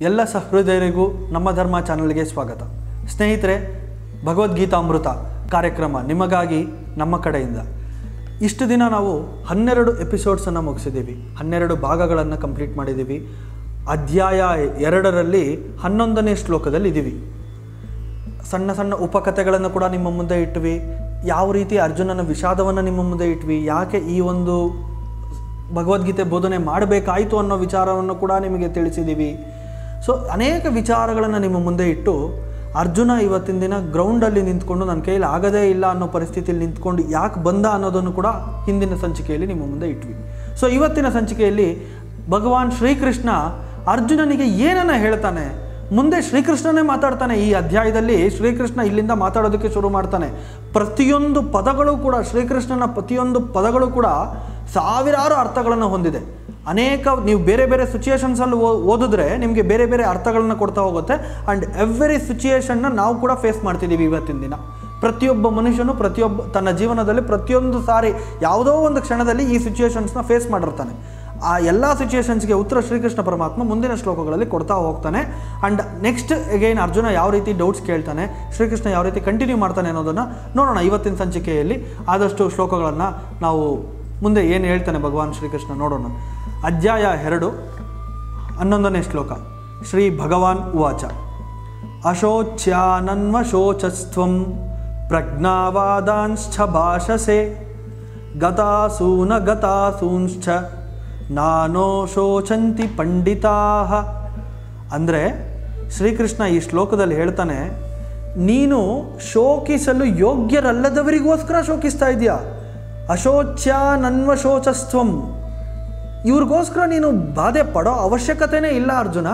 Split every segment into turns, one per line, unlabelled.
ಎಲ್ಲ ಸಹೃದಯರಿಗೂ ನಮ್ಮ ಧರ್ಮ ಚಾನಲ್ಗೆ ಸ್ವಾಗತ ಸ್ನೇಹಿತರೆ ಭಗವದ್ಗೀತಾಮೃತ ಕಾರ್ಯಕ್ರಮ ನಿಮಗಾಗಿ ನಮ್ಮ ಕಡೆಯಿಂದ ಇಷ್ಟು ದಿನ ನಾವು ಹನ್ನೆರಡು ಎಪಿಸೋಡ್ಸನ್ನು ಮುಗಿಸಿದ್ದೀವಿ ಹನ್ನೆರಡು ಭಾಗಗಳನ್ನು ಕಂಪ್ಲೀಟ್ ಮಾಡಿದ್ದೀವಿ ಅಧ್ಯಾಯ ಎರಡರಲ್ಲಿ ಹನ್ನೊಂದನೇ ಶ್ಲೋಕದಲ್ಲಿ ಇದ್ದೀವಿ ಸಣ್ಣ ಸಣ್ಣ ಉಪಕಥೆಗಳನ್ನು ಕೂಡ ನಿಮ್ಮ ಮುಂದೆ ಇಟ್ವಿ ಯಾವ ರೀತಿ ಅರ್ಜುನನ ವಿಷಾದವನ್ನು ನಿಮ್ಮ ಮುಂದೆ ಇಟ್ವಿ ಯಾಕೆ ಈ ಒಂದು ಭಗವದ್ಗೀತೆ ಬೋಧನೆ ಮಾಡಬೇಕಾಯಿತು ಅನ್ನೋ ವಿಚಾರವನ್ನು ಕೂಡ ನಿಮಗೆ ತಿಳಿಸಿದ್ದೀವಿ ಸೊ ಅನೇಕ ವಿಚಾರಗಳನ್ನು ನಿಮ್ಮ ಮುಂದೆ ಇಟ್ಟು ಅರ್ಜುನ ಇವತ್ತಿನ ದಿನ ಗ್ರೌಂಡಲ್ಲಿ ನಿಂತ್ಕೊಂಡು ನನ್ನ ಕೈಯಲ್ಲಿ ಆಗದೇ ಇಲ್ಲ ಅನ್ನೋ ಪರಿಸ್ಥಿತಿಯಲ್ಲಿ ನಿಂತ್ಕೊಂಡು ಯಾಕೆ ಬಂದ ಅನ್ನೋದನ್ನು ಕೂಡ ಹಿಂದಿನ ಸಂಚಿಕೆಯಲ್ಲಿ ನಿಮ್ಮ ಮುಂದೆ ಇಟ್ವಿ ಸೊ ಇವತ್ತಿನ ಸಂಚಿಕೆಯಲ್ಲಿ ಭಗವಾನ್ ಶ್ರೀಕೃಷ್ಣ ಅರ್ಜುನನಿಗೆ ಏನನ್ನ ಹೇಳ್ತಾನೆ ಮುಂದೆ ಶ್ರೀಕೃಷ್ಣನೇ ಮಾತಾಡ್ತಾನೆ ಈ ಅಧ್ಯಾಯದಲ್ಲಿ ಶ್ರೀಕೃಷ್ಣ ಇಲ್ಲಿಂದ ಮಾತಾಡೋದಕ್ಕೆ ಶುರು ಮಾಡ್ತಾನೆ ಪ್ರತಿಯೊಂದು ಪದಗಳು ಕೂಡ ಶ್ರೀಕೃಷ್ಣನ ಪ್ರತಿಯೊಂದು ಪದಗಳು ಕೂಡ ಸಾವಿರಾರು ಅರ್ಥಗಳನ್ನು ಹೊಂದಿದೆ ಅನೇಕ ನೀವು ಬೇರೆ ಬೇರೆ ಸಿಚುಯೇಷನ್ಸಲ್ಲಿ ಓದಿದ್ರೆ ನಿಮಗೆ ಬೇರೆ ಬೇರೆ ಅರ್ಥಗಳನ್ನ ಕೊಡ್ತಾ ಹೋಗುತ್ತೆ ಆ್ಯಂಡ್ ಎವ್ರಿ ಸಿಚುಯೇಷನ್ನ ನಾವು ಕೂಡ ಫೇಸ್ ಮಾಡ್ತಿದ್ದೀವಿ ಇವತ್ತಿನ ದಿನ ಪ್ರತಿಯೊಬ್ಬ ಮನುಷ್ಯನು ಪ್ರತಿಯೊಬ್ಬ ತನ್ನ ಜೀವನದಲ್ಲಿ ಪ್ರತಿಯೊಂದು ಸಾರಿ ಯಾವುದೋ ಒಂದು ಕ್ಷಣದಲ್ಲಿ ಈ ಸಿಚುಯೇಷನ್ಸ್ನ ಫೇಸ್ ಮಾಡಿರ್ತಾನೆ ಆ ಎಲ್ಲ ಸಿಚುಯೇಷನ್ಸ್ಗೆ ಉತ್ತರ ಶ್ರೀಕೃಷ್ಣ ಪರಮಾತ್ಮ ಮುಂದಿನ ಶ್ಲೋಕಗಳಲ್ಲಿ ಕೊಡ್ತಾ ಹೋಗ್ತಾನೆ ಆ್ಯಂಡ್ ನೆಕ್ಸ್ಟ್ ಅಗೈನ್ ಅರ್ಜುನ ಯಾವ ರೀತಿ ಡೌಟ್ಸ್ ಕೇಳ್ತಾನೆ ಶ್ರೀಕೃಷ್ಣ ಯಾವ ರೀತಿ ಕಂಟಿನ್ಯೂ ಮಾಡ್ತಾನೆ ಅನ್ನೋದನ್ನು ನೋಡೋಣ ಇವತ್ತಿನ ಸಂಚಿಕೆಯಲ್ಲಿ ಆದಷ್ಟು ಶ್ಲೋಕಗಳನ್ನು ನಾವು ಮುಂದೆ ಏನು ಹೇಳ್ತಾನೆ ಭಗವಾನ್ ಶ್ರೀಕೃಷ್ಣ ನೋಡೋಣ ಅಧ್ಯಾಯ ಎರಡು ಹನ್ನೊಂದನೇ ಶ್ಲೋಕ ಶ್ರೀ ಭಗವಾನ್ ಉವಾಚ ಅಶೋಚ್ಯಾನನ್ವಶೋಚಸ್ತ್ವಂ ಪ್ರಜ್ಞಾವಾದಾಂಶ್ಚ ಭಾಷಸೆ ಗತಾಸೂನ ಗತಾಸೂಂಶ್ಚ ನಾನೋ ಶೋಚಂತಿ ಪಂಡಿತಾ ಅಂದರೆ ಶ್ರೀಕೃಷ್ಣ ಈ ಶ್ಲೋಕದಲ್ಲಿ ಹೇಳ್ತಾನೆ ನೀನು ಶೋಕಿಸಲು ಯೋಗ್ಯರಲ್ಲದವರಿಗೋಸ್ಕರ ಶೋಕಿಸ್ತಾ ಇದೆಯಾ ಅಶೋಚ್ಯ ನನ್ವಶೋಚಸ್ತ್ವಂ ಇವ್ರಿಗೋಸ್ಕರ ನೀನು ಬಾಧೆ ಪಡೋ ಅವಶ್ಯಕತೆನೇ ಇಲ್ಲ ಅರ್ಜುನ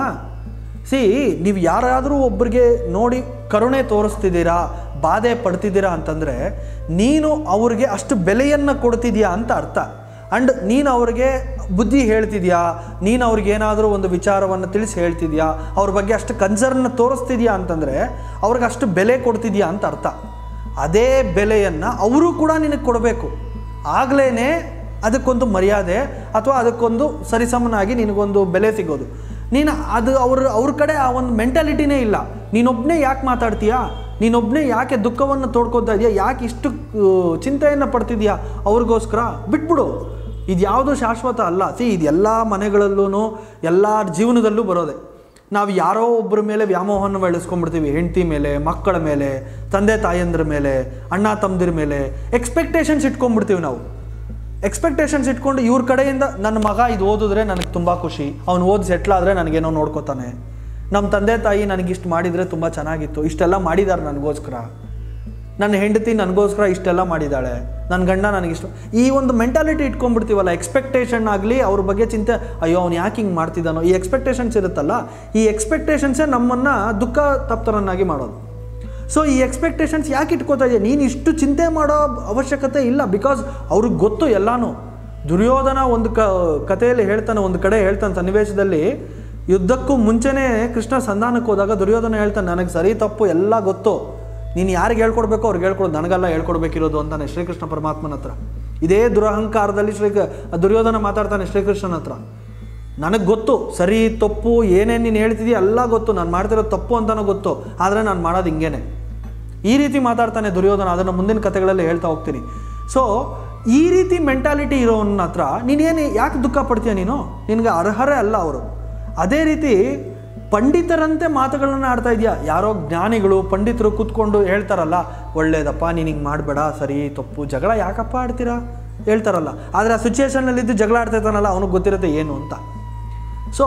ಸಿ ನೀವು ಯಾರಾದರೂ ಒಬ್ಬರಿಗೆ ನೋಡಿ ಕರುಣೆ ತೋರಿಸ್ತಿದ್ದೀರಾ ಬಾಧೆ ಪಡ್ತಿದ್ದೀರಾ ಅಂತಂದರೆ ನೀನು ಅವ್ರಿಗೆ ಅಷ್ಟು ಬೆಲೆಯನ್ನು ಕೊಡ್ತಿದ್ಯಾ ಅಂತ ಅರ್ಥ ಆ್ಯಂಡ್ ನೀನು ಅವ್ರಿಗೆ ಬುದ್ಧಿ ಹೇಳ್ತಿದ್ಯಾ ನೀನು ಅವ್ರಿಗೆ ಏನಾದರೂ ಒಂದು ವಿಚಾರವನ್ನು ತಿಳಿಸಿ ಹೇಳ್ತಿದ್ಯಾ ಅವ್ರ ಬಗ್ಗೆ ಅಷ್ಟು ಕನ್ಸರ್ನ್ ತೋರಿಸ್ತಿದ್ಯಾ ಅಂತಂದರೆ ಅವ್ರಿಗೆ ಅಷ್ಟು ಬೆಲೆ ಕೊಡ್ತಿದ್ಯಾ ಅಂತ ಅರ್ಥ ಅದೇ ಬೆಲೆಯನ್ನು ಅವರು ಕೂಡ ನಿನಗೆ ಕೊಡಬೇಕು ಆಗ್ಲೇ ಅದಕ್ಕೊಂದು ಮರ್ಯಾದೆ ಅಥವಾ ಅದಕ್ಕೊಂದು ಸರಿಸಮನಾಗಿ ನಿನಗೊಂದು ಬೆಲೆ ಸಿಗೋದು ನೀನು ಅದು ಅವ್ರ ಅವ್ರ ಕಡೆ ಆ ಒಂದು ಮೆಂಟಾಲಿಟಿನೇ ಇಲ್ಲ ನೀನೊಬ್ಬನೇ ಯಾಕೆ ಮಾತಾಡ್ತೀಯಾ ನೀನೊಬ್ಬನೇ ಯಾಕೆ ದುಃಖವನ್ನು ತೋಡ್ಕೊತಾ ಇದೆಯಾ ಯಾಕೆ ಇಷ್ಟು ಚಿಂತೆಯನ್ನು ಪಡ್ತಿದ್ಯಾ ಅವ್ರಿಗೋಸ್ಕರ ಬಿಟ್ಬಿಡು ಇದು ಯಾವುದೂ ಶಾಶ್ವತ ಅಲ್ಲ ಸಿ ಇದು ಎಲ್ಲ ಮನೆಗಳಲ್ಲೂ ಎಲ್ಲ ಜೀವನದಲ್ಲೂ ಬರೋದೆ ನಾವು ಯಾರೋ ಒಬ್ಬರ ಮೇಲೆ ವ್ಯಾಮೋಹವನ್ನು ಬೆಳೆಸ್ಕೊಂಡ್ಬಿಡ್ತೀವಿ ಹೆಂಡತಿ ಮೇಲೆ ಮಕ್ಕಳ ಮೇಲೆ ತಂದೆ ತಾಯಂದ್ರ ಮೇಲೆ ಅಣ್ಣ ತಮ್ಮದಿರ ಮೇಲೆ ಎಕ್ಸ್ಪೆಕ್ಟೇಷನ್ಸ್ ಇಟ್ಕೊಂಡ್ಬಿಡ್ತೀವಿ ನಾವು ಎಕ್ಸ್ಪೆಕ್ಟೇಷನ್ಸ್ ಇಟ್ಕೊಂಡು ಇವ್ರ ಕಡೆಯಿಂದ ನನ್ನ ಮಗ ಇದು ಓದಿದ್ರೆ ನನಗೆ ತುಂಬ ಖುಷಿ ಅವ್ನು ಓದಿ ಸೆಟ್ಲ್ ಆದರೆ ನನಗೇನೋ ನೋಡ್ಕೋತಾನೆ ನಮ್ಮ ತಂದೆ ತಾಯಿ ನನಗಿಷ್ಟು ಮಾಡಿದರೆ ತುಂಬ ಚೆನ್ನಾಗಿತ್ತು ಇಷ್ಟೆಲ್ಲ ಮಾಡಿದ್ದಾರೆ ನನಗೋಸ್ಕರ ನನ್ನ ಹೆಂಡತಿ ನನಗೋಸ್ಕರ ಇಷ್ಟೆಲ್ಲ ಮಾಡಿದ್ದಾಳೆ ನನ್ನ ಗಂಡ ನನಗಿಷ್ಟು ಈ ಒಂದು ಮೆಂಟಾಲಿಟಿ ಇಟ್ಕೊಂಡ್ಬಿಡ್ತೀವಲ್ಲ ಎಕ್ಸ್ಪೆಕ್ಟೇಷನ್ ಆಗಲಿ ಅವ್ರ ಬಗ್ಗೆ ಚಿಂತೆ ಅಯ್ಯೋ ಅವ್ನು ಯಾಕೆ ಹಿಂಗೆ ಮಾಡ್ತಿದ್ದಾನೋ ಈ ಎಕ್ಸ್ಪೆಕ್ಟೇಷನ್ಸ್ ಇರುತ್ತಲ್ಲ ಈ ಎಕ್ಸ್ಪೆಕ್ಟೇಷನ್ಸೇ ನಮ್ಮನ್ನು ದುಃಖ ತಪ್ತರನ್ನಾಗಿ ಮಾಡೋದು ಸೊ ಈ ಎಕ್ಸ್ಪೆಕ್ಟೇಷನ್ಸ್ ಯಾಕೆ ಇಟ್ಕೋತಾ ಇದೆಯಾ ನೀನು ಇಷ್ಟು ಚಿಂತೆ ಮಾಡೋ ಅವಶ್ಯಕತೆ ಇಲ್ಲ ಬಿಕಾಸ್ ಅವ್ರಿಗೆ ಗೊತ್ತು ಎಲ್ಲಾನು ದುರ್ಯೋಧನ ಒಂದು ಕ ಕಥೆಯಲ್ಲಿ ಹೇಳ್ತಾನೆ ಒಂದು ಕಡೆ ಹೇಳ್ತಾನೆ ಸನ್ನಿವೇಶದಲ್ಲಿ ಯುದ್ಧಕ್ಕೂ ಮುಂಚೆನೇ ಕೃಷ್ಣ ಸಂಧಾನಕ್ಕೆ ಹೋದಾಗ ದುರ್ಯೋಧನ ಹೇಳ್ತಾನೆ ನನಗೆ ಸರಿ ತಪ್ಪು ಎಲ್ಲ ಗೊತ್ತು ನೀನು ಯಾರಿಗೆ ಹೇಳ್ಕೊಡ್ಬೇಕೋ ಅವ್ರಿಗೆ ಹೇಳ್ಕೊಡು ನನಗೆಲ್ಲ ಹೇಳ್ಕೊಡ್ಬೇಕಿರೋದು ಅಂತಾನೆ ಶ್ರೀಕೃಷ್ಣ ಪರಮಾತ್ಮನ ಹತ್ರ ಇದೇ ದುರಹಂಕಾರದಲ್ಲಿ ಶ್ರೀ ದುರ್ಯೋಧನ ಮಾತಾಡ್ತಾನೆ ಶ್ರೀಕೃಷ್ಣನ ಹತ್ರ ನನಗೆ ಗೊತ್ತು ಸರಿ ತಪ್ಪು ಏನೇನು ನೀನು ಹೇಳ್ತಿದೀಯ ಎಲ್ಲ ಗೊತ್ತು ನಾನು ಮಾಡ್ತಿರೋ ತಪ್ಪು ಅಂತಲೂ ಗೊತ್ತು ಆದರೆ ನಾನು ಮಾಡೋದು ಹಿಂಗೇನೆ ಈ ರೀತಿ ಮಾತಾಡ್ತಾನೆ ದುರ್ಯೋಧನ ಅದನ್ನು ಮುಂದಿನ ಕಥೆಗಳಲ್ಲಿ ಹೇಳ್ತಾ ಹೋಗ್ತೀನಿ ಸೊ ಈ ರೀತಿ ಮೆಂಟಾಲಿಟಿ ಇರೋನ ಹತ್ರ ನೀನೇನು ಯಾಕೆ ದುಃಖ ಪಡ್ತೀಯ ನೀನು ನಿನಗೆ ಅರ್ಹರೇ ಅಲ್ಲ ಅವರು ಅದೇ ರೀತಿ ಪಂಡಿತರಂತೆ ಮಾತುಗಳನ್ನು ಆಡ್ತಾ ಇದೆಯಾ ಯಾರೋ ಜ್ಞಾನಿಗಳು ಪಂಡಿತರು ಕೂತ್ಕೊಂಡು ಹೇಳ್ತಾರಲ್ಲ ಒಳ್ಳೇದಪ್ಪ ನೀನು ಹಿಂಗೆ ಮಾಡಬೇಡ ಸರಿ ತಪ್ಪು ಜಗಳ ಯಾಕಪ್ಪ ಆಡ್ತೀರಾ ಹೇಳ್ತಾರಲ್ಲ ಆದರೆ ಆ ಸಿಚುವೇಶನ್ನಲ್ಲಿದ್ದು ಜಗಳ ಆಡ್ತಾ ಇರ್ತಾನಲ್ಲ ಅವನಿಗೆ ಗೊತ್ತಿರುತ್ತೆ ಏನು ಅಂತ ಸೊ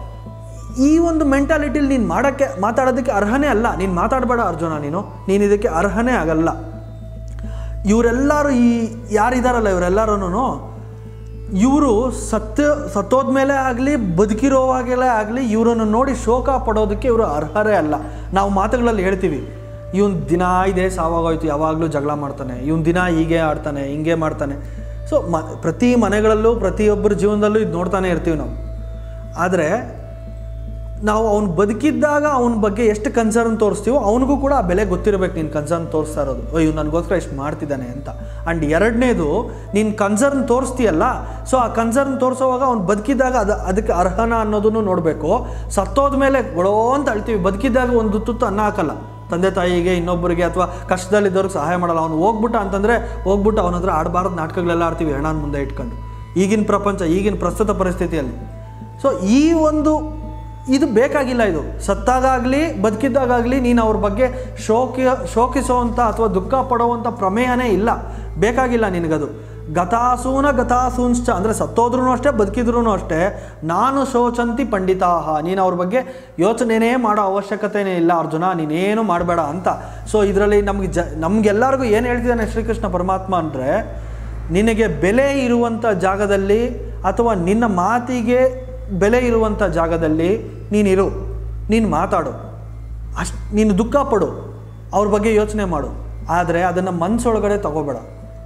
ಈ ಒಂದು ಮೆಂಟಾಲಿಟಿಲಿ ನೀನು ಮಾಡೋಕ್ಕೆ ಮಾತಾಡೋದಕ್ಕೆ ಅರ್ಹನೇ ಅಲ್ಲ ನೀನು ಮಾತಾಡಬೇಡ ಅರ್ಜುನ ನೀನು ನೀನು ಇದಕ್ಕೆ ಅರ್ಹನೇ ಆಗಲ್ಲ ಇವರೆಲ್ಲರೂ ಈ ಯಾರಿದಾರಲ್ಲ ಇವರೆಲ್ಲರೂ ಇವರು ಸತ್ಯ ಸತ್ತೋದ್ಮೇಲೆ ಆಗಲಿ ಬದುಕಿರೋವಾಗಲೇ ಆಗಲಿ ಇವರನ್ನು ನೋಡಿ ಶೋಕ ಪಡೋದಕ್ಕೆ ಇವರು ಅರ್ಹರೇ ಅಲ್ಲ ನಾವು ಮಾತುಗಳಲ್ಲಿ ಹೇಳ್ತೀವಿ ಇವನ್ ದಿನ ಇದೆ ಸಾವಾಗೋಯ್ತು ಯಾವಾಗಲೂ ಜಗಳ ಮಾಡ್ತಾನೆ ಇವನ್ ದಿನ ಹೀಗೆ ಆಡ್ತಾನೆ ಹಿಂಗೆ ಮಾಡ್ತಾನೆ ಸೊ ಮ ಪ್ರತಿ ಮನೆಗಳಲ್ಲೂ ಪ್ರತಿಯೊಬ್ಬರ ಜೀವನದಲ್ಲೂ ಇದು ನೋಡ್ತಾನೆ ಇರ್ತೀವಿ ನಾವು ಆದರೆ ನಾವು ಅವ್ನು ಬದುಕಿದ್ದಾಗ ಅವನ ಬಗ್ಗೆ ಎಷ್ಟು ಕನ್ಸರ್ನ್ ತೋರಿಸ್ತೀವೋ ಅವನಿಗೂ ಕೂಡ ಆ ಬೆಲೆ ಗೊತ್ತಿರಬೇಕು ನೀನು ಕನ್ಸರ್ನ್ ತೋರಿಸ್ತಾ ಇರೋದು ಅಯ್ಯೋ ನನಗೋಸ್ಕರ ಇಷ್ಟು ಮಾಡ್ತಿದ್ದಾನೆ ಅಂತ ಆ್ಯಂಡ್ ಎರಡನೇದು ನೀನು ಕನ್ಸರ್ನ್ ತೋರಿಸ್ತೀಯಲ್ಲ ಸೊ ಆ ಕನ್ಸರ್ನ್ ತೋರಿಸೋವಾಗ ಅವ್ನು ಬದುಕಿದ್ದಾಗ ಅದು ಅದಕ್ಕೆ ಅರ್ಹನ ಅನ್ನೋದನ್ನು ನೋಡಬೇಕು ಸತ್ತೋದ ಮೇಲೆ ಗೊಳೋ ಅಂತ ಅಳ್ತೀವಿ ಬದುಕಿದ್ದಾಗ ಒಂದು ತುತ್ತು ಅನ್ನ ಹಾಕಲ್ಲ ತಂದೆ ತಾಯಿಗೆ ಇನ್ನೊಬ್ಬರಿಗೆ ಅಥವಾ ಕಷ್ಟದಲ್ಲಿದ್ದವ್ರಿಗೆ ಸಹಾಯ ಮಾಡಲ್ಲ ಅವ್ನು ಹೋಗ್ಬಿಟ್ಟ ಅಂತಂದರೆ ಹೋಗ್ಬಿಟ್ಟು ಅವನ ಹತ್ರ ಆಡಬಾರ್ದು ನಾಟಕಗಳೆಲ್ಲ ಆಡ್ತೀವಿ ಹೆಣನ ಮುಂದೆ ಇಟ್ಕೊಂಡು ಈಗಿನ ಪ್ರಪಂಚ ಈಗಿನ ಪ್ರಸ್ತುತ ಪರಿಸ್ಥಿತಿಯಲ್ಲಿ ಸೊ ಈ ಒಂದು ಇದು ಬೇಕಾಗಿಲ್ಲ ಇದು ಸತ್ತಾಗಲಿ ಬದುಕಿದ್ದಾಗಲಿ ನೀನು ಅವ್ರ ಬಗ್ಗೆ ಶೋಕಿ ಶೋಕಿಸುವಂಥ ಅಥವಾ ದುಃಖ ಪಡುವಂಥ ಪ್ರಮೇಯನೇ ಇಲ್ಲ ಬೇಕಾಗಿಲ್ಲ ನಿನಗದು ಗತಾಸೂನ ಗತಾಸೂನ್ಶ್ಚ ಅಂದರೆ ಸತ್ತೋದ್ರೂ ಅಷ್ಟೇ ಬದುಕಿದ್ರೂ ಅಷ್ಟೇ ನಾನು ಶೋಚಂತಿ ಪಂಡಿತಾಹ ನೀನು ಅವ್ರ ಬಗ್ಗೆ ಯೋಚನೆನೇ ಮಾಡೋ ಅವಶ್ಯಕತೆನೇ ಇಲ್ಲ ಅರ್ಜುನ ನೀನೇನು ಮಾಡಬೇಡ ಅಂತ ಸೊ ಇದರಲ್ಲಿ ನಮಗೆ ಜ ನಮಗೆಲ್ಲರಿಗೂ ಏನು ಹೇಳ್ತಿದ್ದಾನೆ ಶ್ರೀಕೃಷ್ಣ ಪರಮಾತ್ಮ ಅಂದರೆ ನಿನಗೆ ಬೆಲೆ ಇರುವಂಥ ಜಾಗದಲ್ಲಿ ಅಥವಾ ನಿನ್ನ ಮಾತಿಗೆ ಬೆಲೆ ಇರುವಂಥ ಜಾಗದಲ್ಲಿ ನೀನಿರು ನೀನು ಮಾತಾಡು ಅಷ್ಟು ನೀನು ದುಃಖ ಪಡು ಅವ್ರ ಬಗ್ಗೆ ಯೋಚನೆ ಮಾಡು ಆದರೆ ಅದನ್ನು ಮನಸ್ಸೊಳಗಡೆ ತಗೋಬೇಡ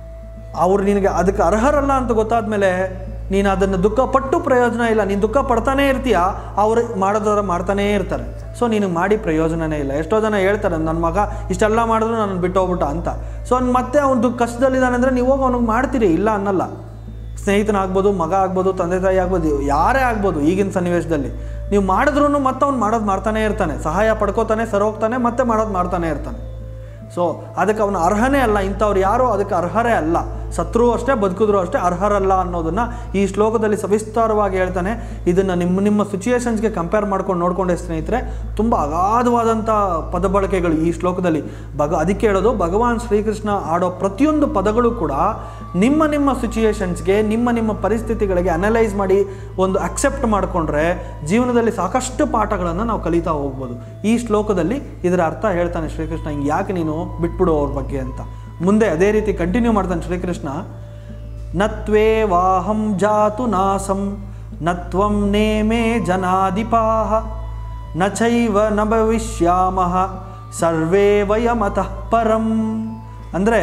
ಅವ್ರು ನಿನಗೆ ಅದಕ್ಕೆ ಅರ್ಹರಲ್ಲ ಅಂತ ಗೊತ್ತಾದ ಮೇಲೆ ನೀನು ಅದನ್ನು ದುಃಖ ಪಟ್ಟು ಪ್ರಯೋಜನ ಇಲ್ಲ ನೀನು ದುಃಖ ಪಡ್ತಾನೇ ಇರ್ತೀಯ ಅವ್ರು ಮಾಡೋದ್ರ ಮಾಡ್ತಾನೇ ಇರ್ತಾರೆ ಸೊ ನಿನಗೆ ಮಾಡಿ ಪ್ರಯೋಜನನೇ ಇಲ್ಲ ಎಷ್ಟೋ ಜನ ಹೇಳ್ತಾರೆ ನನ್ನ ಮಗ ಇಷ್ಟೆಲ್ಲ ಮಾಡಿದ್ರು ನನ್ನ ಬಿಟ್ಟು ಹೋಗ್ಬಿಟ್ಟ ಅಂತ ಸೊ ಅವ್ನು ಮತ್ತೆ ಅವ್ನು ದುಃಖ ಕಷ್ಟದಲ್ಲಿದ್ದಾನೆ ಅಂದರೆ ನೀವು ಹೋಗಿ ಅವ್ನಿಗೆ ಮಾಡ್ತೀರಿ ಇಲ್ಲ ಅನ್ನಲ್ಲ ಸ್ನೇಹಿತನಾಗ್ಬೋದು ಮಗ ಆಗ್ಬೋದು ತಂದೆ ತಾಯಿ ಆಗ್ಬೋದು ಯಾರೇ ಆಗ್ಬೋದು ಈಗಿನ ಸನ್ನಿವೇಶದಲ್ಲಿ ನೀವು ಮಾಡಿದ್ರೂ ಮತ್ತೆ ಅವ್ನು ಮಾಡೋದು ಮಾಡ್ತಾನೆ ಇರ್ತಾನೆ ಸಹಾಯ ಪಡ್ಕೋತಾನೆ ಸರೋಗ್ತಾನೆ ಮತ್ತೆ ಮಾಡೋದು ಮಾಡ್ತಾನೆ ಇರ್ತಾನೆ ಸೊ ಅದಕ್ಕೆ ಅವನು ಅರ್ಹನೇ ಅಲ್ಲ ಇಂಥವ್ರು ಯಾರು ಅದಕ್ಕೆ ಅರ್ಹರೇ ಅಲ್ಲ ಸತ್ರು ಅಷ್ಟೇ ಬದುಕಿದ್ರು ಅಷ್ಟೇ ಅರ್ಹರಲ್ಲ ಅನ್ನೋದನ್ನು ಈ ಶ್ಲೋಕದಲ್ಲಿ ಸವಿಸ್ತಾರವಾಗಿ ಹೇಳ್ತಾನೆ ಇದನ್ನು ನಿಮ್ಮ ನಿಮ್ಮ ಸಿಚುಯೇಷನ್ಸ್ಗೆ ಕಂಪೇರ್ ಮಾಡ್ಕೊಂಡು ನೋಡ್ಕೊಂಡೆ ಸ್ನೇಹಿತರೆ ತುಂಬ ಅಗಾಧವಾದಂಥ ಪದ ಬಳಕೆಗಳು ಈ ಶ್ಲೋಕದಲ್ಲಿ ಭಗ ಅದಕ್ಕೆ ಹೇಳೋದು ಭಗವಾನ್ ಶ್ರೀಕೃಷ್ಣ ಆಡೋ ಪ್ರತಿಯೊಂದು ಪದಗಳು ಕೂಡ ನಿಮ್ಮ ನಿಮ್ಮ ಸಿಚುಯೇಷನ್ಸ್ಗೆ ನಿಮ್ಮ ನಿಮ್ಮ ಪರಿಸ್ಥಿತಿಗಳಿಗೆ ಅನಲೈಸ್ ಮಾಡಿ ಒಂದು ಅಕ್ಸೆಪ್ಟ್ ಮಾಡಿಕೊಂಡ್ರೆ ಜೀವನದಲ್ಲಿ ಸಾಕಷ್ಟು ಪಾಠಗಳನ್ನು ನಾವು ಕಲಿತಾ ಹೋಗ್ಬೋದು ಈ ಶ್ಲೋಕದಲ್ಲಿ ಇದರ ಅರ್ಥ ಹೇಳ್ತಾನೆ ಶ್ರೀಕೃಷ್ಣ ಹಿಂಗೆ ಯಾಕೆ ನೀನು ಬಿಟ್ಬಿಡು ಅವ್ರ ಬಗ್ಗೆ ಅಂತ ಮುಂದೆ ಅದೇ ರೀತಿ ಕಂಟಿನ್ಯೂ ಮಾಡ್ತಾನೆ ಶ್ರೀಕೃಷ್ಣ ನತ್ವೇ ವಾಹಂ ಜಾತು ನಾಸಂ ನತ್ವಂ ನೇಮೇ ಜನಾಧಿಪಾಹ ನ ಚೈವ ನ ಭವಿಷ್ಯಾಮಃ ಸರ್ವೇ ವಯಮತಃ ಪರಂ ಅಂದರೆ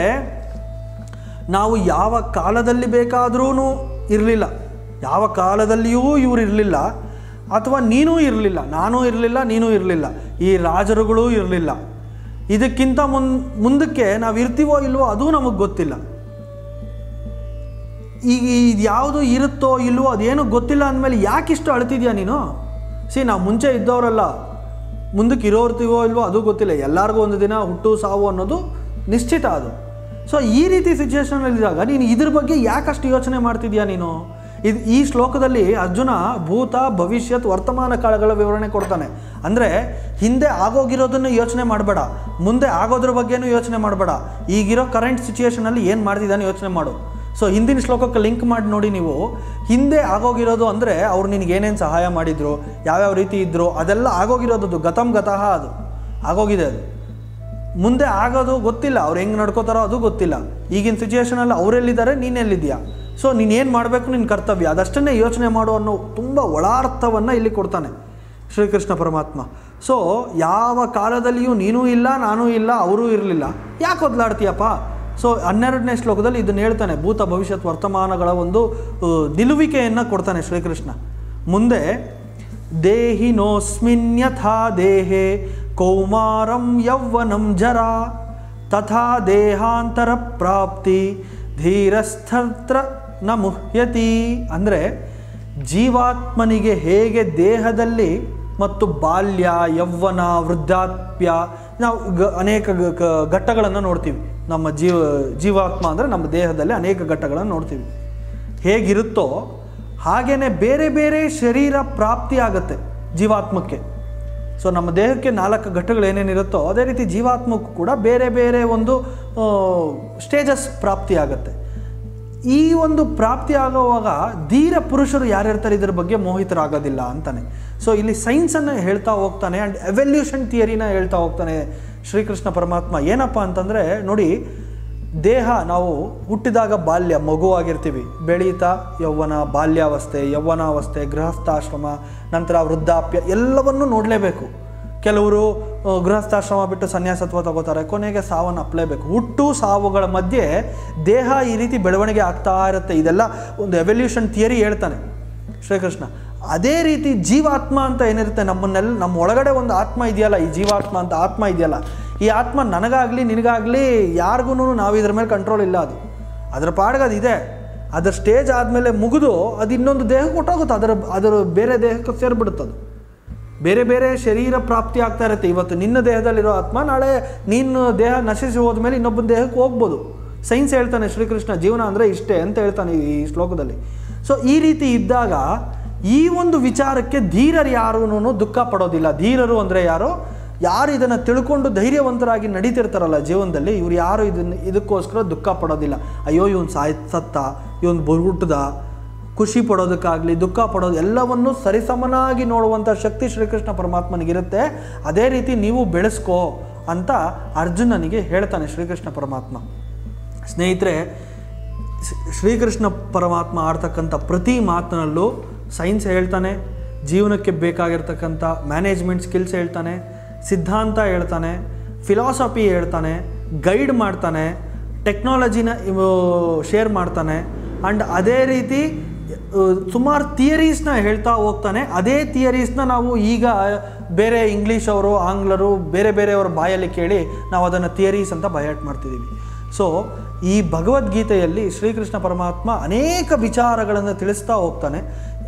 ನಾವು ಯಾವ ಕಾಲದಲ್ಲಿ ಬೇಕಾದ್ರೂ ಇರಲಿಲ್ಲ ಯಾವ ಕಾಲದಲ್ಲಿಯೂ ಇವ್ರು ಇರಲಿಲ್ಲ ಅಥವಾ ನೀನೂ ಇರಲಿಲ್ಲ ನಾನೂ ಇರಲಿಲ್ಲ ನೀನೂ ಇರಲಿಲ್ಲ ಈ ರಾಜರುಗಳೂ ಇರಲಿಲ್ಲ ಇದಕ್ಕಿಂತ ಮುನ್ ಮುಂದಕ್ಕೆ ನಾವು ಇರ್ತೀವೋ ಇಲ್ವೋ ಅದೂ ನಮಗೆ ಗೊತ್ತಿಲ್ಲ ಈಗ ಇದು ಯಾವುದು ಇರುತ್ತೋ ಇಲ್ವೋ ಅದೇನು ಗೊತ್ತಿಲ್ಲ ಅಂದಮೇಲೆ ಯಾಕಿಷ್ಟು ಅಳ್ತಿದ್ಯಾ ನೀನು ಸಿ ನಾವು ಮುಂಚೆ ಇದ್ದವರಲ್ಲ ಮುಂದಕ್ಕೆ ಇರೋರ್ತೀವೋ ಇಲ್ವೋ ಅದು ಗೊತ್ತಿಲ್ಲ ಎಲ್ಲರಿಗೂ ಒಂದು ದಿನ ಹುಟ್ಟು ಸಾವು ಅನ್ನೋದು ನಿಶ್ಚಿತ ಅದು ಸೊ ಈ ರೀತಿ ಸಿಚುವೇಶನಲ್ಲಿದ್ದಾಗ ನೀನು ಇದ್ರ ಬಗ್ಗೆ ಯಾಕಷ್ಟು ಯೋಚನೆ ಮಾಡ್ತಿದ್ಯಾ ನೀನು ಇದು ಈ ಶ್ಲೋಕದಲ್ಲಿ ಅರ್ಜುನ ಭೂತ ಭವಿಷ್ಯತ್ ವರ್ತಮಾನ ಕಾಲಗಳ ವಿವರಣೆ ಕೊಡ್ತಾನೆ ಅಂದರೆ ಹಿಂದೆ ಆಗೋಗಿರೋದನ್ನು ಯೋಚನೆ ಮಾಡಬೇಡ ಮುಂದೆ ಆಗೋದ್ರ ಬಗ್ಗೆನೂ ಯೋಚನೆ ಮಾಡಬೇಡ ಈಗಿರೋ ಕರೆಂಟ್ ಸಿಚುವೇಶನಲ್ಲಿ ಏನು ಮಾಡ್ತಿದ್ದಾನೆ ಯೋಚನೆ ಮಾಡು ಸೊ ಹಿಂದಿನ ಶ್ಲೋಕಕ್ಕೆ ಲಿಂಕ್ ಮಾಡಿ ನೋಡಿ ನೀವು ಹಿಂದೆ ಆಗೋಗಿರೋದು ಅಂದರೆ ಅವ್ರು ನಿನಗೆ ಏನೇನು ಸಹಾಯ ಮಾಡಿದ್ರು ಯಾವ್ಯಾವ ರೀತಿ ಇದ್ದರು ಅದೆಲ್ಲ ಆಗೋಗಿರೋದು ಗತಂ ಗತಃ ಅದು ಆಗೋಗಿದೆ ಅದು ಮುಂದೆ ಆಗೋದು ಗೊತ್ತಿಲ್ಲ ಅವ್ರು ಹೆಂಗೆ ನಡ್ಕೋತಾರೋ ಅದು ಗೊತ್ತಿಲ್ಲ ಈಗಿನ ಸಿಚುವೇಶನಲ್ಲಿ ಅವರೆಲ್ಲಿದ್ದಾರೆ ನೀನೆಲ್ಲಿದ್ಯಾ ಸೊ ನೀನೇನು ಮಾಡಬೇಕು ನಿನ್ನ ಕರ್ತವ್ಯ ಅದಷ್ಟನ್ನೇ ಯೋಚನೆ ಮಾಡು ಅನ್ನೋ ತುಂಬ ಒಳಾರ್ಥವನ್ನು ಇಲ್ಲಿ ಕೊಡ್ತಾನೆ ಶ್ರೀಕೃಷ್ಣ ಪರಮಾತ್ಮ ಸೊ ಯಾವ ಕಾಲದಲ್ಲಿಯೂ ನೀನೂ ಇಲ್ಲ ನಾನೂ ಇಲ್ಲ ಅವರೂ ಇರಲಿಲ್ಲ ಯಾಕೆ ಒದ್ಲಾಡ್ತೀಯಪ್ಪ ಸೊ ಹನ್ನೆರಡನೇ ಶ್ಲೋಕದಲ್ಲಿ ಇದನ್ನು ಹೇಳ್ತಾನೆ ಭೂತ ಭವಿಷ್ಯತ್ ವರ್ತಮಾನಗಳ ಒಂದು ಆ, ನಿಲುವಿಕೆಯನ್ನು ಕೊಡ್ತಾನೆ ಶ್ರೀಕೃಷ್ಣ ಮುಂದೆ ದೇಹಿನೋಸ್ಮಿನ್ಯಥಾ ದೇಹೆ ಕೌಮಾರಂ ಯೌವನಂ ಜರ ತಥಾ ದೇಹಾಂತರ ಪ್ರಾಪ್ತಿ ಧೀರಸ್ಥತ್ರ ನ ಮುಹ್ಯತಿ ಅಂದರೆ ಜೀವಾತ್ಮನಿಗೆ ಹೇಗೆ ದೇಹದಲ್ಲಿ ಮತ್ತು ಬಾಲ್ಯ ಯೌವನ ವೃದ್ಧಾಪ್ಯ ನಾವು ಗ ಅನೇಕ ಗ- ಗ- ಘಟ್ಟಗಳನ್ನು ನೋಡ್ತೀವಿ ನಮ್ಮ ಜೀವ ಜೀವಾತ್ಮ ಅಂದರೆ ನಮ್ಮ ದೇಹದಲ್ಲಿ ಅನೇಕ ಘಟ್ಟಗಳನ್ನು ನೋಡ್ತೀವಿ ಹೇಗಿರುತ್ತೋ ಹಾಗೆಯೇ ಬೇರೆ ಬೇರೆ ಶರೀರ ಪ್ರಾಪ್ತಿ ಆಗುತ್ತೆ ಜೀವಾತ್ಮಕ್ಕೆ ಸೊ ನಮ್ಮ ದೇಹಕ್ಕೆ ನಾಲ್ಕು ಘಟ್ಟಗಳು ಏನೇನಿರುತ್ತೋ ಅದೇ ರೀತಿ ಜೀವಾತ್ಮಕ್ಕೂ ಕೂಡ ಬೇರೆ ಬೇರೆ ಒಂದು ಸ್ಟೇಜಸ್ ಪ್ರಾಪ್ತಿ ಆಗುತ್ತೆ ಈ ಒಂದು ಪ್ರಾಪ್ತಿ ಆಗುವಾಗ ಧೀರ ಪುರುಷರು ಯಾರಿರ್ತಾರೆ ಇದ್ರ ಬಗ್ಗೆ ಮೋಹಿತರಾಗೋದಿಲ್ಲ ಅಂತಾನೆ ಸೊ ಇಲ್ಲಿ ಸೈನ್ಸನ್ನು ಹೇಳ್ತಾ ಹೋಗ್ತಾನೆ ಆ್ಯಂಡ್ ಎವಲ್ಯೂಷನ್ ಥಿಯರಿನ ಹೇಳ್ತಾ ಹೋಗ್ತಾನೆ ಶ್ರೀಕೃಷ್ಣ ಪರಮಾತ್ಮ ಏನಪ್ಪ ಅಂತಂದರೆ ನೋಡಿ ದೇಹ ನಾವು ಹುಟ್ಟಿದಾಗ ಬಾಲ್ಯ ಮಗುವಾಗಿರ್ತೀವಿ ಬೆಳೀತಾ ಯೌವನ ಬಾಲ್ಯಾವಸ್ಥೆ ಯೌವನಾವಸ್ಥೆ ಗೃಹಸ್ಥಾಶ್ರಮ ನಂತರ ವೃದ್ಧಾಪ್ಯ ಎಲ್ಲವನ್ನೂ ನೋಡಲೇಬೇಕು ಕೆಲವರು ಆ, ಗೃಹಸ್ಥಾಶ್ರಮ ಬಿಟ್ಟು ಸನ್ಯಾಸತ್ವ ತಗೋತಾರೆ ಕೊನೆಗೆ ಸಾವನ್ನು ಅಪ್ಲೇಬೇಕು ಹುಟ್ಟು ಸಾವುಗಳ ಮಧ್ಯೆ ದೇಹ ಈ ರೀತಿ ಬೆಳವಣಿಗೆ ಆಗ್ತಾ ಇರುತ್ತೆ ಇದೆಲ್ಲ ಒಂದು ಎವಲ್ಯೂಷನ್ ಥಿಯರಿ ಹೇಳ್ತಾನೆ ಶ್ರೀಕೃಷ್ಣ ಅದೇ ರೀತಿ ಜೀವಾತ್ಮ ಅಂತ ಏನಿರುತ್ತೆ ನಮ್ಮನ್ನೆಲ್ಲ ನಮ್ಮ ಒಳಗಡೆ ಒಂದು ಆತ್ಮ ಇದೆಯಲ್ಲ ಈ ಜೀವಾತ್ಮ ಅಂತ ಆತ್ಮ ಇದೆಯಲ್ಲ ಈ ಆತ್ಮ ನನಗಾಗಲಿ ನಿನಗಾಗಲಿ ಯಾರಿಗೂ ನಾವು ಇದ್ರ ಮೇಲೆ ಕಂಟ್ರೋಲ್ ಇಲ್ಲ ಅದು ಅದರ ಪಾಡ್ಗೆ ಅದು ಇದೆ ಅದರ ಸ್ಟೇಜ್ ಆದಮೇಲೆ ಮುಗಿದು ಅದು ಇನ್ನೊಂದು ದೇಹಕ್ಕೆ ಹೊಟ್ಟೋಗುತ್ತೆ ಅದರ ಅದರ ಬೇರೆ ದೇಹಕ್ಕೆ ಸೇರಿಬಿಡುತ್ತೆ ಅದು ಬೇರೆ ಬೇರೆ ಶರೀರ ಪ್ರಾಪ್ತಿ ಆಗ್ತಾ ಇರುತ್ತೆ ಇವತ್ತು ನಿನ್ನ ದೇಹದಲ್ಲಿರೋ ಆತ್ಮ ನಾಳೆ ನೀನು ದೇಹ ನಶಿಸಿ ಹೋದ್ಮೇಲೆ ಇನ್ನೊಬ್ಬನ ದೇಹಕ್ಕೆ ಹೋಗ್ಬೋದು ಸೈನ್ಸ್ ಹೇಳ್ತಾನೆ ಶ್ರೀಕೃಷ್ಣ ಜೀವನ ಅಂದರೆ ಇಷ್ಟೇ ಅಂತ ಹೇಳ್ತಾನೆ ಈ ಶ್ಲೋಕದಲ್ಲಿ ಸೊ ಈ ರೀತಿ ಇದ್ದಾಗ ಈ ಒಂದು ವಿಚಾರಕ್ಕೆ ಧೀರರು ಯಾರೂ ದುಃಖ ಪಡೋದಿಲ್ಲ ಧೀರರು ಅಂದರೆ ಯಾರು ಯಾರು ಇದನ್ನು ತಿಳ್ಕೊಂಡು ಧೈರ್ಯವಂತರಾಗಿ ನಡೀತಿರ್ತಾರಲ್ಲ ಜೀವನದಲ್ಲಿ ಇವ್ರು ಯಾರು ಇದನ್ನು ಇದಕ್ಕೋಸ್ಕರ ದುಃಖ ಪಡೋದಿಲ್ಲ ಅಯ್ಯೋ ಇವನು ಸಾಯ್ ಸತ್ತ ಇವನು ಹುಟ್ಟದ ಖುಷಿ ಪಡೋದಕ್ಕಾಗಲಿ ದುಃಖ ಪಡೋದು ಎಲ್ಲವನ್ನು ಸರಿಸಮನಾಗಿ ನೋಡುವಂಥ ಶಕ್ತಿ ಶ್ರೀಕೃಷ್ಣ ಪರಮಾತ್ಮನಿಗಿರುತ್ತೆ ಅದೇ ರೀತಿ ನೀವು ಬೆಳೆಸ್ಕೋ ಅಂತ ಅರ್ಜುನನಿಗೆ ಹೇಳ್ತಾನೆ ಶ್ರೀಕೃಷ್ಣ ಪರಮಾತ್ಮ ಸ್ನೇಹಿತರೆ ಶ್ರೀ- ಶ್ರೀಕೃಷ್ಣ ಪರಮಾತ್ಮ ಆಡ್ತಕ್ಕಂಥ ಪ್ರತಿ ಮಾತಿನಲ್ಲೂ ಸೈನ್ಸ್ ಹೇಳ್ತಾನೆ ಜೀವನಕ್ಕೆ ಬೇಕಾಗಿರ್ತಕ್ಕಂಥ ಮ್ಯಾನೇಜ್ಮೆಂಟ್ ಸ್ಕಿಲ್ಸ್ ಹೇಳ್ತಾನೆ ಸಿದ್ಧಾಂತ ಹೇಳ್ತಾನೆ ಫಿಲಾಸಫಿ ಹೇಳ್ತಾನೆ ಗೈಡ್ ಮಾಡ್ತಾನೆ ಟೆಕ್ನಾಲಜಿನ ಶೇರ್ ಮಾಡ್ತಾನೆ ಆ್ಯಂಡ್ ಅದೇ ರೀತಿ ಸುಮಾರು ಥಿಯರೀಸ್ನ ಹೇಳ್ತಾ ಹೋಗ್ತಾನೆ ಅದೇ ಥಿಯರೀಸ್ನ ನಾವು ಈಗ ಬೇರೆ ಇಂಗ್ಲೀಷ್ ಅವರು ಆಂಗ್ಲರು ಬೇರೆ ಬೇರೆಯವರ ಬಾಯಲ್ಲಿ ಕೇಳಿ ನಾವು ಅದನ್ನು ಥಿಯರೀಸ್ ಅಂತ ಬಯಾಟ್ ಮಾಡ್ತಿದ್ದೀವಿ ಸೊ ಈ ಭಗವದ್ಗೀತೆಯಲ್ಲಿ ಶ್ರೀಕೃಷ್ಣ ಪರಮಾತ್ಮ ಅನೇಕ ವಿಚಾರಗಳನ್ನು ತಿಳಿಸ್ತಾ ಹೋಗ್ತಾನೆ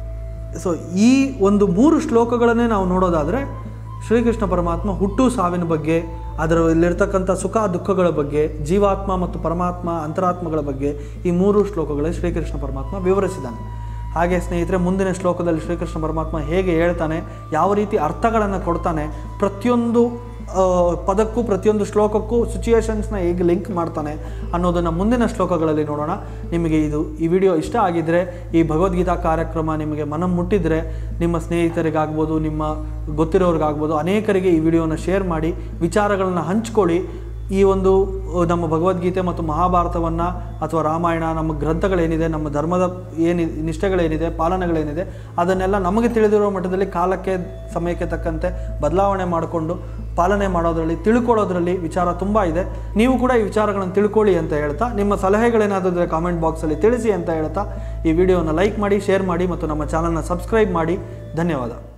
ಸೊ ಈ ಒಂದು ಮೂರು ಶ್ಲೋಕಗಳನ್ನೇ ನಾವು ನೋಡೋದಾದರೆ ಶ್ರೀಕೃಷ್ಣ ಪರಮಾತ್ಮ ಹುಟ್ಟು ಸಾವಿನ ಬಗ್ಗೆ ಅದರಲ್ಲಿರ್ತಕ್ಕಂಥ ಸುಖ ದುಃಖಗಳ ಬಗ್ಗೆ ಜೀವಾತ್ಮ ಮತ್ತು ಪರಮಾತ್ಮ ಅಂತರಾತ್ಮಗಳ ಬಗ್ಗೆ ಈ ಮೂರು ಶ್ಲೋಕಗಳಲ್ಲಿ ಶ್ರೀಕೃಷ್ಣ ಪರಮಾತ್ಮ ವಿವರಿಸಿದ್ದಾನೆ ಹಾಗೆ ಸ್ನೇಹಿತರೆ ಮುಂದಿನ ಶ್ಲೋಕದಲ್ಲಿ ಶ್ರೀಕೃಷ್ಣ ಪರಮಾತ್ಮ ಹೇಗೆ ಹೇಳ್ತಾನೆ ಯಾವ ರೀತಿ ಅರ್ಥಗಳನ್ನು ಕೊಡ್ತಾನೆ ಪ್ರತಿಯೊಂದು ಆ, ಪದಕ್ಕೂ ಪ್ರತಿಯೊಂದು ಶ್ಲೋಕಕ್ಕೂ ಸಿಚುಯೇಷನ್ಸ್ನ ಹೇಗೆ ಲಿಂಕ್ ಮಾಡ್ತಾನೆ ಅನ್ನೋದನ್ನು ಮುಂದಿನ ಶ್ಲೋಕಗಳಲ್ಲಿ ನೋಡೋಣ ನಿಮಗೆ ಇದು ಈ ವಿಡಿಯೋ ಇಷ್ಟ ಆಗಿದ್ದರೆ ಈ ಭಗವದ್ಗೀತಾ ಕಾರ್ಯಕ್ರಮ ನಿಮಗೆ ಮನ ಮುಟ್ಟಿದರೆ ನಿಮ್ಮ ಸ್ನೇಹಿತರಿಗಾಗ್ಬೋದು ನಿಮ್ಮ ಗೊತ್ತಿರೋರಿಗಾಗ್ಬೋದು ಅನೇಕರಿಗೆ ಈ ವಿಡಿಯೋನ ಶೇರ್ ಮಾಡಿ ವಿಚಾರಗಳನ್ನು ಹಂಚ್ಕೊಳ್ಳಿ ಈ ಒಂದು ಅಹ್, ನಮ್ಮ ಭಗವದ್ಗೀತೆ ಮತ್ತು ಮಹಾಭಾರತವನ್ನು ಅಥವಾ ರಾಮಾಯಣ ನಮ್ಮ ಗ್ರಂಥಗಳೇನಿದೆ ನಮ್ಮ ಧರ್ಮದ ಏನಿ ನಿಷ್ಠೆಗಳೇನಿದೆ ಪಾಲನೆಗಳೇನಿದೆ ಅದನ್ನೆಲ್ಲ ನಮಗೆ ತಿಳಿದಿರೋ ಮಟ್ಟದಲ್ಲಿ ಕಾಲಕ್ಕೆ ಸಮಯಕ್ಕೆ ತಕ್ಕಂತೆ ಬದಲಾವಣೆ ಮಾಡಿಕೊಂಡು ಪಾಲನೆ ಮಾಡೋದರಲ್ಲಿ ತಿಳ್ಕೊಳ್ಳೋದ್ರಲ್ಲಿ ವಿಚಾರ ತುಂಬ ಇದೆ ನೀವು ಕೂಡ ಈ ವಿಚಾರಗಳನ್ನು ತಿಳ್ಕೊಳ್ಳಿ ಅಂತ ಹೇಳ್ತಾ ನಿಮ್ಮ ಸಲಹೆಗಳೇನಾದರೂ ಕಾಮೆಂಟ್ ಬಾಕ್ಸಲ್ಲಿ ತಿಳಿಸಿ ಅಂತ ಹೇಳ್ತಾ ಈ ವಿಡಿಯೋನ ಲೈಕ್ ಮಾಡಿ ಶೇರ್ ಮಾಡಿ ಮತ್ತು ನಮ್ಮ ಚಾನಲ್ನ ಸಬ್ಸ್ಕ್ರೈಬ್ ಮಾಡಿ ಧನ್ಯವಾದ